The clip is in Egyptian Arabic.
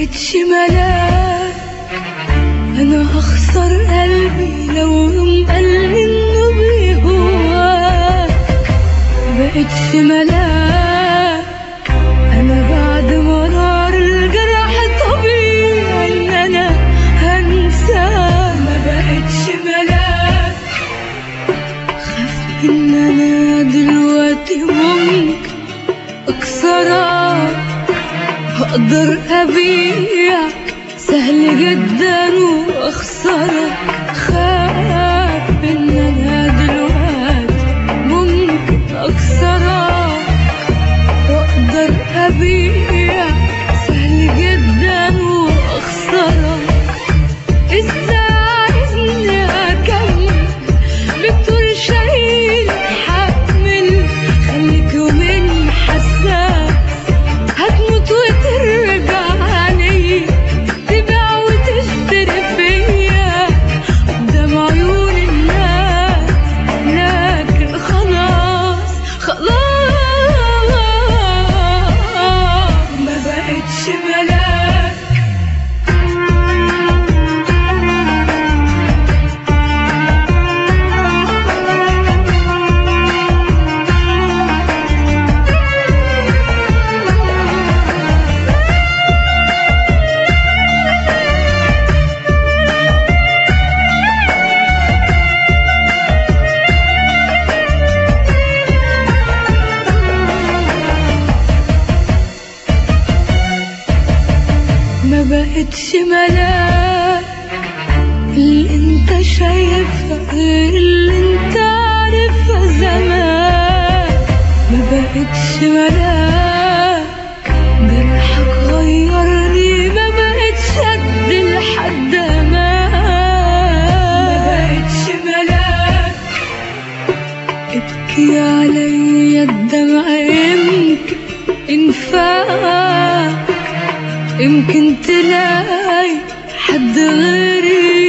بقتش ملاك انا هخسر قلبي لو يوم قال انه بيهواك بقتش ملاك انا بعد مرار الجرح طبيعي ان انا هنساك ما بقتش ملاك خاف ان انا دلوقتي ممكن اكسرك هقدر ابيعك سهل جدا واخسرك خاف ان انا دلوقتي ممكن اكسرك واقدر ابيعك سهل جدا واخسرك ازاي عايزني اكمل بتقول شايل حمل خليك يومين حساس هتموت وترجعني تبيع وتشتري فيا قدام عيون الناس لكن خلاص خلاص ما بقتش ملاك ما بقتش ملاك اللي انت شايفها غير اللي انت عارفها زمان ما بقتش ملاك جرحك غيرني ما بقتش قد لحد ما ما بقتش ملاك ابكي عليا الدمع يمكن ينفعك يمكن تلاقي حد غيري